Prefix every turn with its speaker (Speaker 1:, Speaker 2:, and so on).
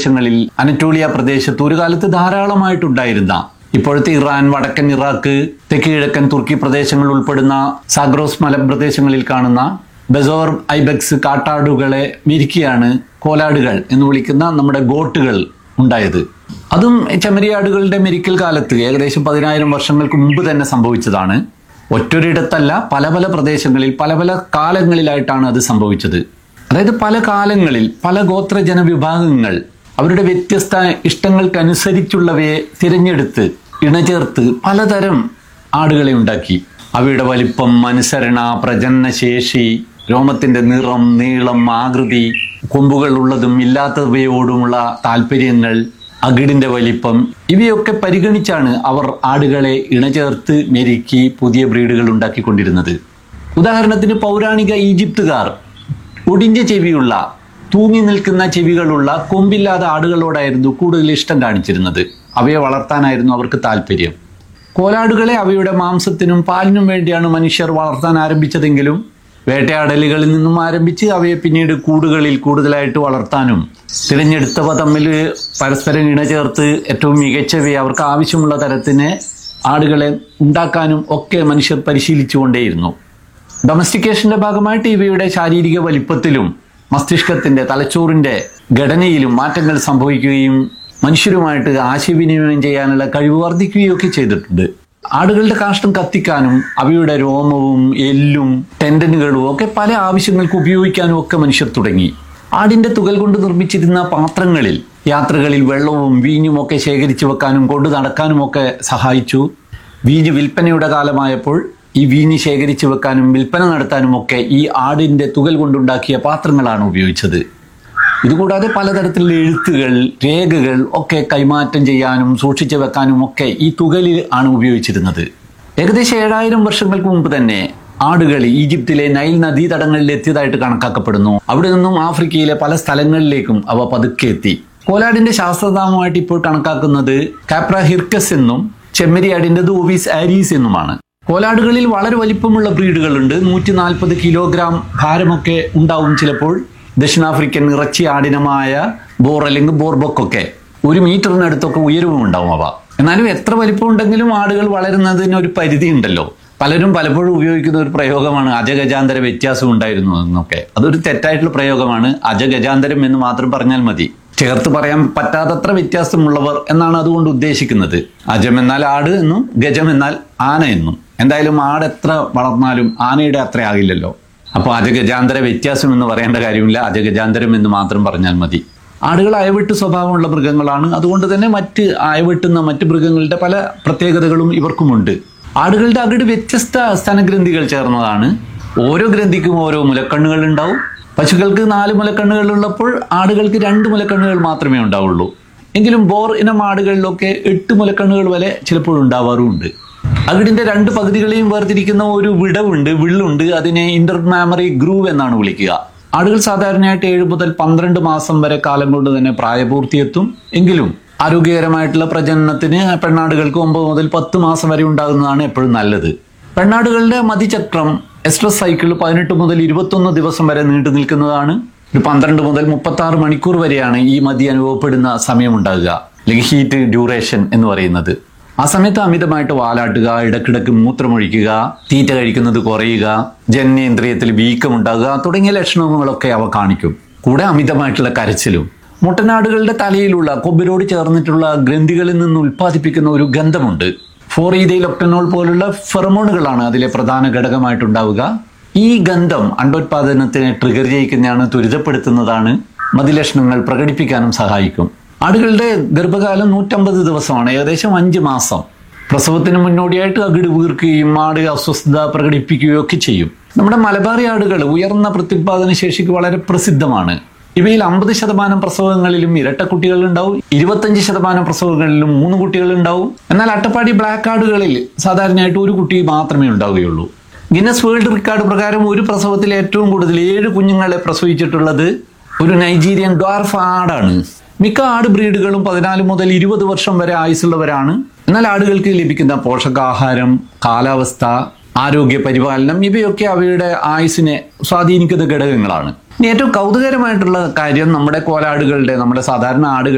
Speaker 1: പ്രദേശങ്ങളിൽ അനറ്റോളിയ പ്രദേശത്ത് ഒരു കാലത്ത് ധാരാളമായിട്ടുണ്ടായിരുന്ന ഇപ്പോഴത്തെ ഇറാൻ വടക്കൻ ഇറാഖ് തെക്ക് കിഴക്കൻ തുർക്കി പ്രദേശങ്ങൾ ഉൾപ്പെടുന്ന സാഗ്രോസ് മലപ്രദേശങ്ങളിൽ കാണുന്ന ബെസോർ ഐബെക്സ് കാട്ടാടുകളെ മെരുക്കിയാണ് കോലാടുകൾ എന്ന് വിളിക്കുന്ന നമ്മുടെ ഗോട്ടുകൾ ഉണ്ടായത് അതും ചെമ്മരിയാടുകളുടെ മെരിക്കൽ കാലത്ത് ഏകദേശം പതിനായിരം വർഷങ്ങൾക്ക് മുമ്പ് തന്നെ സംഭവിച്ചതാണ് ഒറ്റൊരിടത്തല്ല പല പല പ്രദേശങ്ങളിൽ പല പല കാലങ്ങളിലായിട്ടാണ് അത് സംഭവിച്ചത് അതായത് പല കാലങ്ങളിൽ പല ഗോത്ര ജനവിഭാഗങ്ങൾ അവരുടെ വ്യത്യസ്ത ഇഷ്ടങ്ങൾക്കനുസരിച്ചുള്ളവയെ തിരഞ്ഞെടുത്ത് ഇണചേർത്ത് പലതരം ആടുകളെ ഉണ്ടാക്കി അവയുടെ വലിപ്പം അനുസരണ പ്രജനനശേഷി രോമത്തിന്റെ നിറം നീളം ആകൃതി കൊമ്പുകൾ ഉള്ളതും ഇല്ലാത്തവയോടുമുള്ള താല്പര്യങ്ങൾ അകിടിന്റെ വലിപ്പം ഇവയൊക്കെ പരിഗണിച്ചാണ് അവർ ആടുകളെ ഇണചേർത്ത് മെരുക്കി പുതിയ ബ്രീഡുകൾ ഉണ്ടാക്കിക്കൊണ്ടിരുന്നത് ഉദാഹരണത്തിന് പൗരാണിക ഈജിപ്തുകാർ ഒടിഞ്ഞ ചെവിയുള്ള തൂങ്ങി നിൽക്കുന്ന ചെവികളുള്ള കൊമ്പില്ലാത്ത ആടുകളോടായിരുന്നു കൂടുതൽ ഇഷ്ടം കാണിച്ചിരുന്നത് അവയെ വളർത്താനായിരുന്നു അവർക്ക് താല്പര്യം കോലാടുകളെ അവയുടെ മാംസത്തിനും പാലിനും വേണ്ടിയാണ് മനുഷ്യർ വളർത്താൻ ആരംഭിച്ചതെങ്കിലും വേട്ടയാടലുകളിൽ നിന്നും ആരംഭിച്ച് അവയെ പിന്നീട് കൂടുകളിൽ കൂടുതലായിട്ട് വളർത്താനും തിരഞ്ഞെടുത്തവ തമ്മിൽ പരസ്പരം ഇണചേർത്ത് ഏറ്റവും മികച്ചവയെ അവർക്ക് ആവശ്യമുള്ള തരത്തിന് ആടുകളെ ഉണ്ടാക്കാനും ഒക്കെ മനുഷ്യർ പരിശീലിച്ചുകൊണ്ടേയിരുന്നു ഡൊമസ്റ്റിക്കേഷന്റെ ഭാഗമായിട്ട് ഇവയുടെ ശാരീരിക വലിപ്പത്തിലും മസ്തിഷ്കത്തിന്റെ തലച്ചോറിന്റെ ഘടനയിലും മാറ്റങ്ങൾ സംഭവിക്കുകയും മനുഷ്യരുമായിട്ട് ആശയവിനിമയം ചെയ്യാനുള്ള കഴിവ് വർദ്ധിക്കുകയും ഒക്കെ ചെയ്തിട്ടുണ്ട് ആടുകളുടെ കാഷ്ടം കത്തിക്കാനും അവയുടെ രോമവും എല്ലും ടെൻഡനുകളും ഒക്കെ പല ആവശ്യങ്ങൾക്ക് ഉപയോഗിക്കാനും ഒക്കെ മനുഷ്യർ തുടങ്ങി ആടിന്റെ തുകൽ കൊണ്ട് നിർമ്മിച്ചിരുന്ന പാത്രങ്ങളിൽ യാത്രകളിൽ വെള്ളവും വീഞ്ഞും ഒക്കെ ശേഖരിച്ചു വെക്കാനും കൊണ്ടു നടക്കാനും ഒക്കെ സഹായിച്ചു വീഞ്ഞ് വിൽപ്പനയുടെ കാലമായപ്പോൾ ഈ വീഞ്ഞ് ശേഖരിച്ചു വെക്കാനും വിൽപ്പന നടത്താനും ഒക്കെ ഈ ആടിന്റെ തുകൽ കൊണ്ടുണ്ടാക്കിയ പാത്രങ്ങളാണ് ഉപയോഗിച്ചത് ഇതുകൂടാതെ പലതരത്തിലുള്ള എഴുത്തുകൾ രേഖകൾ ഒക്കെ കൈമാറ്റം ചെയ്യാനും സൂക്ഷിച്ചു വെക്കാനും ഒക്കെ ഈ തുകലിൽ ആണ് ഉപയോഗിച്ചിരുന്നത് ഏകദേശം ഏഴായിരം വർഷങ്ങൾക്ക് മുമ്പ് തന്നെ ആടുകൾ ഈജിപ്തിലെ നൈൽ നദീതടങ്ങളിൽ എത്തിയതായിട്ട് കണക്കാക്കപ്പെടുന്നു അവിടെ നിന്നും ആഫ്രിക്കയിലെ പല സ്ഥലങ്ങളിലേക്കും അവ പതുക്കെ എത്തി കോലാടിന്റെ ശാസ്ത്രനാമമായിട്ട് ഇപ്പോൾ കണക്കാക്കുന്നത് കാപ്ര ഹിർക്കസ് എന്നും ചെമ്മരിയാടിന്റെ ദൂവീസ് ആരീസ് എന്നുമാണ് കോലാടുകളിൽ വളരെ വലിപ്പമുള്ള ബ്രീഡുകളുണ്ട് നൂറ്റി നാൽപ്പത് കിലോഗ്രാം ഭാരമൊക്കെ ഉണ്ടാവും ചിലപ്പോൾ ദക്ഷിണാഫ്രിക്കൻ ഇറച്ചി ആടിനമായ ബോർ അല്ലെങ്കിൽ ബോർബൊക്കൊക്കെ ഒരു മീറ്ററിനടുത്തൊക്കെ ഉയരവും ഉണ്ടാവും അവ എന്നാലും എത്ര വലിപ്പം ഉണ്ടെങ്കിലും ആടുകൾ വളരുന്നതിന് ഒരു പരിധി ഉണ്ടല്ലോ പലരും പലപ്പോഴും ഉപയോഗിക്കുന്ന ഒരു പ്രയോഗമാണ് അജഗജാന്തര വ്യത്യാസം ഉണ്ടായിരുന്നു എന്നൊക്കെ അതൊരു തെറ്റായിട്ടുള്ള പ്രയോഗമാണ് അജഗജാന്തരം എന്ന് മാത്രം പറഞ്ഞാൽ മതി ചേർത്ത് പറയാൻ പറ്റാത്തത്ര വ്യത്യാസമുള്ളവർ എന്നാണ് അതുകൊണ്ട് ഉദ്ദേശിക്കുന്നത് അജം എന്നാൽ ആട് എന്നും ഗജം എന്നാൽ ആന എന്നും എന്തായാലും ആട് എത്ര വളർന്നാലും ആനയുടെ അത്ര ആകില്ലല്ലോ അപ്പോൾ അജഗജാന്തര വ്യത്യാസം എന്ന് പറയേണ്ട കാര്യമില്ല അജഗജാന്തരം എന്ന് മാത്രം പറഞ്ഞാൽ മതി ആടുകൾ അയവിട്ട് സ്വഭാവമുള്ള മൃഗങ്ങളാണ് അതുകൊണ്ട് തന്നെ മറ്റ് അയവിട്ടുന്ന മറ്റ് മൃഗങ്ങളുടെ പല പ്രത്യേകതകളും ഇവർക്കുമുണ്ട് ആടുകളുടെ അകിട് വ്യത്യസ്ത സ്തനഗ്രന്ഥികൾ ചേർന്നതാണ് ഓരോ ഗ്രന്ഥിക്കും ഓരോ മുലക്കണ്ണുകൾ ഉണ്ടാവും പശുക്കൾക്ക് നാല് മുലക്കണ്ണുകൾ ഉള്ളപ്പോൾ ആടുകൾക്ക് രണ്ട് മുലക്കണ്ണുകൾ മാത്രമേ ഉണ്ടാവുള്ളൂ എങ്കിലും ബോർ ഇനം ആടുകളിലൊക്കെ എട്ട് മുലക്കണ്ണുകൾ വരെ ചിലപ്പോൾ ഉണ്ടാവാറുമുണ്ട് അകിടിന്റെ രണ്ട് പകുതികളെയും വേർതിരിക്കുന്ന ഒരു വിടവുണ്ട് വിള്ളുണ്ട് അതിനെ ഇന്റർമാമറി ഗ്രൂവ് എന്നാണ് വിളിക്കുക ആടുകൾ സാധാരണയായിട്ട് ഏഴ് മുതൽ പന്ത്രണ്ട് മാസം വരെ കാലം കൊണ്ട് തന്നെ പ്രായപൂർത്തിയെത്തും എങ്കിലും ആരോഗ്യകരമായിട്ടുള്ള പ്രജനനത്തിന് പെണ്ണാടുകൾക്ക് ഒമ്പത് മുതൽ പത്ത് മാസം വരെ ഉണ്ടാകുന്നതാണ് എപ്പോഴും നല്ലത് പെണ്ണാടുകളുടെ മതിചക്രം എസ്ട്രസ് സൈക്കിൾ പതിനെട്ട് മുതൽ ഇരുപത്തൊന്ന് ദിവസം വരെ നീണ്ടു നിൽക്കുന്നതാണ് ഒരു പന്ത്രണ്ട് മുതൽ മുപ്പത്തി ആറ് മണിക്കൂർ വരെയാണ് ഈ മതി അനുഭവപ്പെടുന്ന സമയമുണ്ടാകുക അല്ലെങ്കിൽ ഹീറ്റ് ഡ്യൂറേഷൻ എന്ന് പറയുന്നത് ആ സമയത്ത് അമിതമായിട്ട് വാലാട്ടുക ഇടക്കിടക്ക് മൂത്രമൊഴിക്കുക തീറ്റ കഴിക്കുന്നത് കുറയുക ജനനേന്ദ്രിയത്തിൽ വീക്കമുണ്ടാകുക തുടങ്ങിയ ലക്ഷണങ്ങളൊക്കെ അവ കാണിക്കും കൂടെ അമിതമായിട്ടുള്ള കരച്ചിലും മുട്ടനാടുകളുടെ തലയിലുള്ള കൊമ്പിനോട് ചേർന്നിട്ടുള്ള ഗ്രന്ഥികളിൽ നിന്ന് ഉൽപ്പാദിപ്പിക്കുന്ന ഒരു ഗന്ധമുണ്ട് ഫോറീതയിലൊക്ടനോൾ പോലുള്ള ഫെറമോണുകളാണ് അതിലെ പ്രധാന ഘടകമായിട്ടുണ്ടാവുക ഈ ഗന്ധം അണ്ടോത്പാദനത്തിനെ ട്രിഗർ ചെയ്യിക്കുന്നതാണ് ത്വരിതപ്പെടുത്തുന്നതാണ് മതിലക്ഷണങ്ങൾ പ്രകടിപ്പിക്കാനും സഹായിക്കും ആടുകളുടെ ഗർഭകാലം നൂറ്റമ്പത് ദിവസമാണ് ഏകദേശം അഞ്ച് മാസം പ്രസവത്തിന് മുന്നോടിയായിട്ട് അകിട് വീർക്കുകയും ആട് അസ്വസ്ഥത പ്രകടിപ്പിക്കുകയും ഒക്കെ ചെയ്യും നമ്മുടെ മലബാറി ആടുകൾ ഉയർന്ന പ്രത്യുത്പാദന ശേഷിക്ക് വളരെ പ്രസിദ്ധമാണ് ഇവയിൽ അമ്പത് ശതമാനം പ്രസവങ്ങളിലും ഇരട്ടക്കുട്ടികൾ ഉണ്ടാവും ഇരുപത്തഞ്ച് ശതമാനം പ്രസവങ്ങളിലും മൂന്ന് കുട്ടികൾ ഉണ്ടാവും എന്നാൽ അട്ടപ്പാടി ബ്ലാക്ക് ആടുകളിൽ സാധാരണയായിട്ട് ഒരു കുട്ടി മാത്രമേ ഉണ്ടാവുകയുള്ളൂ ഗിന്നസ് വേൾഡ് റെക്കോർഡ് പ്രകാരം ഒരു പ്രസവത്തിൽ ഏറ്റവും കൂടുതൽ ഏഴ് കുഞ്ഞുങ്ങളെ പ്രസവിച്ചിട്ടുള്ളത് ഒരു നൈജീരിയൻ ഡ്വാർഫ് ആടാണ് മിക്ക ആട് ബ്രീഡുകളും പതിനാല് മുതൽ ഇരുപത് വർഷം വരെ ആയുസുള്ളവരാണ് എന്നാൽ ആടുകൾക്ക് ലഭിക്കുന്ന പോഷകാഹാരം കാലാവസ്ഥ ആരോഗ്യ പരിപാലനം ഇവയൊക്കെ അവയുടെ ആയുസിനെ സ്വാധീനിക്കുന്ന ഘടകങ്ങളാണ് ഇനി ഏറ്റവും കൗതുകരമായിട്ടുള്ള കാര്യം നമ്മുടെ കോലാടുകളുടെ നമ്മുടെ സാധാരണ ആടുകൾ